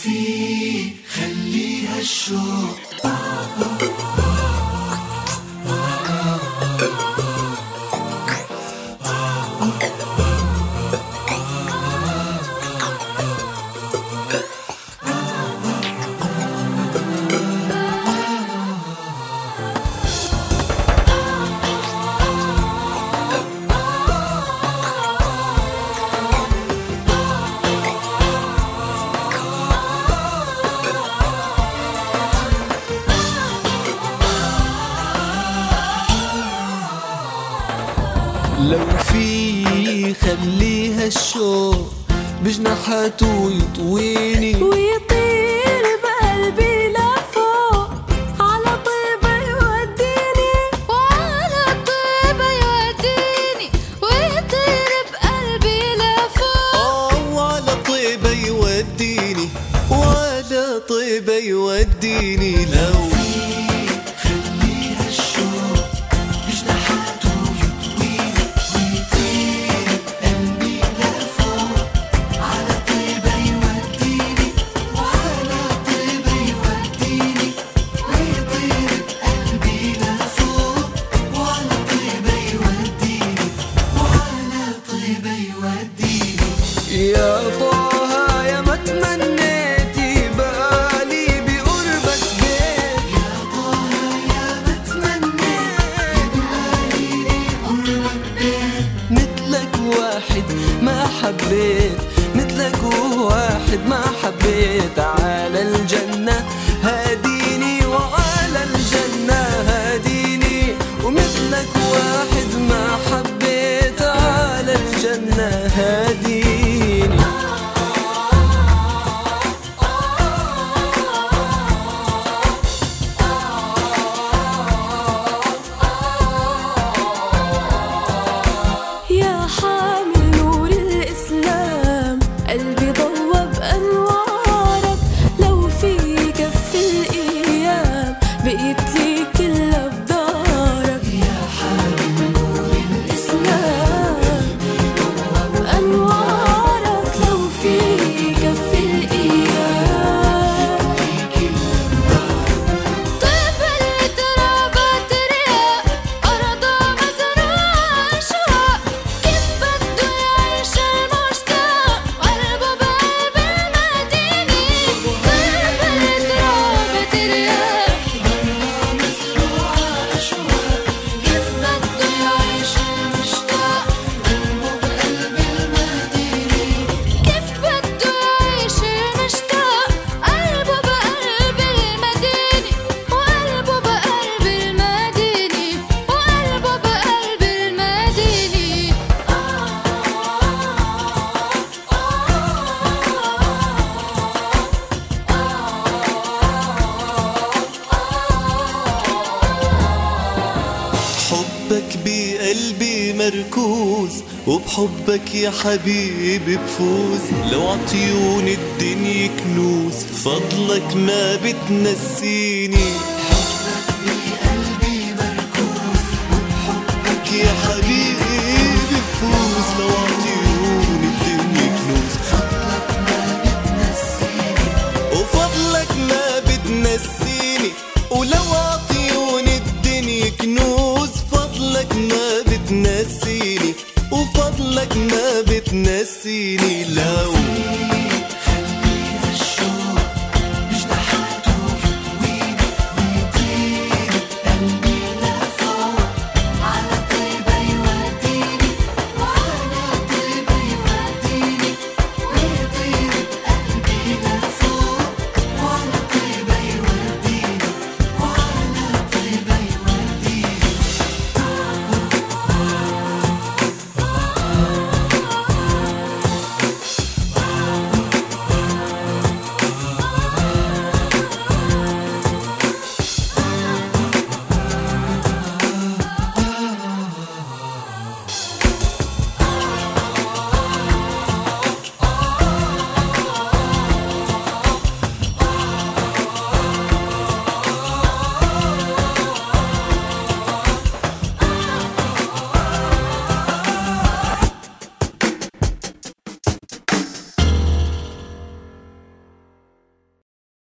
في خليها الشوق لو في خليها الشوق بجناحاته يطويني ويطير بقلبي لفوق على طيبة يوديني وعلى طيبة يوديني ويطير بقلبي لفوق اه وعلى طيبة يوديني وعلى طيبة يوديني لو خليها الشوق بجناحاته يطويني ويطير قلبي لفوق على طيبة يوديني وعلى طيبة يوديني ويطير بقلبي لفوق وعلى طيبة يوديني وعلى طيبة يوديني يا طه يا ما تمنيتي بالي بقربك بيت يا طه يا ما تمنيت يبقى قربك بيت مثلك واحد ما حبيت مثلك واحد ما حبيت على الجنة هاديني وعلى الجنة هاديني ومثلك واحد ما حبيت على الجنة هاديني يا حامل نور الإسلام قلبي ضوى بأنوارك لو في كف الأيام بقيت لي كلها بدارك يا حامل نور الإسلام بأنوارك لو في كف الأيام طيب اللي ترابت رياء أرضه مزروعة أشواق كيف بده يعيش المشتاق قلبه بقلب المدينة طيب اللي ترابت رياء أرضه مزروعة أشواق كيف بده يعيش المشتاق قلبه بقلب المدينة كيف بده يعيش المشتاق قلبه بقلب المدينة وقلبه بقلب المدينة وقلبه بقلب المدينة حبك بقلبي مركوز وبحبك يا حبيبي بفوز لو عطيون الدنيا كنوز فضلك ما بتنسيني